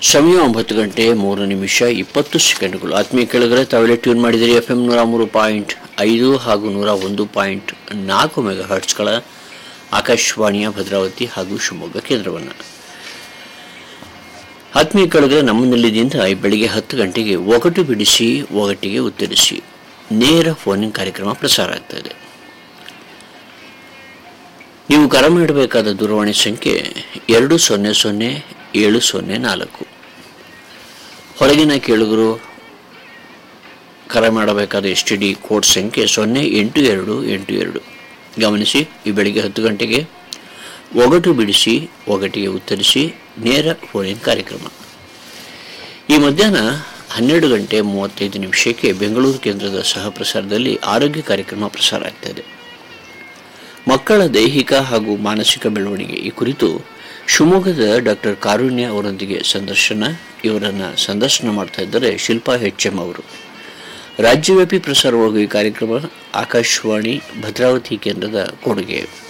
ಸಮಯ ಒಂಬತ್ತು ಗಂಟೆ ಮೂರು ನಿಮಿಷ ಇಪ್ಪತ್ತು ಸೆಕೆಂಡ್ಗಳು ಆತ್ಮೀಯ ಕೆಳಗರೆ ತಾವೆಲ್ಲ ಟ್ಯೂನ್ ಮಾಡಿದಿರಿ ಎಫ್ ಎಂ ನೂರ ಮೂರು ಪಾಯಿಂಟ್ ಐದು ಹಾಗೂ ನೂರ ಒಂದು ಪಾಯಿಂಟ್ ನಾಲ್ಕು ಮೆಗಾ ಹರ್ಟ್ಸ್ಗಳ ಆಕಾಶವಾಣಿಯ ಭದ್ರಾವತಿ ಹಾಗೂ ಶಿವಮೊಗ್ಗ ಕೇಂದ್ರವನ್ನು ಆತ್ಮೀಯ ಕೆಳಗರೆ ನಮ್ಮಲ್ಲಿದಿಂದ ಬೆಳಿಗ್ಗೆ ಹತ್ತು ಗಂಟೆಗೆ ಒಗಟು ಬಿಡಿಸಿ ಒಗಟಿಗೆ ಉತ್ತರಿಸಿ ನೇರ ಫೋನಿಂಗ್ ಕಾರ್ಯಕ್ರಮ ಪ್ರಸಾರ ಆಗ್ತಾ ಇದೆ ನೀವು ಕರೆ ಮಾಡಬೇಕಾದ ದೂರವಾಣಿ ಸಂಖ್ಯೆ ಎರಡು ಸೊನ್ನೆ ಸೊನ್ನೆ ಏಳು ಸೊನ್ನೆ ನಾಲ್ಕು ಹೊರಗಿನ ಕೇಳುಗರು ಕರೆ ಮಾಡಬೇಕಾದ ಎಸ್ ಟಿ ಡಿ ಕೋಡ್ ಸಂಖ್ಯೆ ಸೊನ್ನೆ ಎಂಟು ಎರಡು ಎಂಟು ಎರಡು ಗಮನಿಸಿ ಈ ಬೆಳಿಗ್ಗೆ ಹತ್ತು ಗಂಟೆಗೆ ಒಗಟು ಬಿಡಿಸಿ ಒಗಟಿಗೆ ಉತ್ತರಿಸಿ ನೇರ ಫೋನಿನ್ ಕಾರ್ಯಕ್ರಮ ಈ ಮಧ್ಯಾಹ್ನ ಹನ್ನೆರಡು ಗಂಟೆ ಮೂವತ್ತೈದು ನಿಮಿಷಕ್ಕೆ ಬೆಂಗಳೂರು ಕೇಂದ್ರದ ಸಹ ಪ್ರಸಾರದಲ್ಲಿ ಆರೋಗ್ಯ ಕಾರ್ಯಕ್ರಮ ಪ್ರಸಾರ ಆಗ್ತಾಯಿದೆ ಮಕ್ಕಳ ದೈಹಿಕ ಹಾಗೂ ಮಾನಸಿಕ ಬೆಳವಣಿಗೆ ಈ ಕುರಿತು ಶಿವಮೊಗ್ಗದ ಡಾಕ್ಟರ್ ಕಾರುಣ್ಯ ಅವರೊಂದಿಗೆ ಸಂದರ್ಶನ ಇವರನ್ನು ಸಂದರ್ಶನ ಮಾಡ್ತಾ ಇದ್ದಾರೆ ಶಿಲ್ಪಾ ಎಚ್ ಎಂ ಅವರು ರಾಜ್ಯವ್ಯಾಪಿ ಪ್ರಸಾರವಾಗುವ ಈ ಕಾರ್ಯಕ್ರಮ ಆಕಾಶವಾಣಿ ಭದ್ರಾವತಿ ಕೇಂದ್ರದ ಕೊಡುಗೆ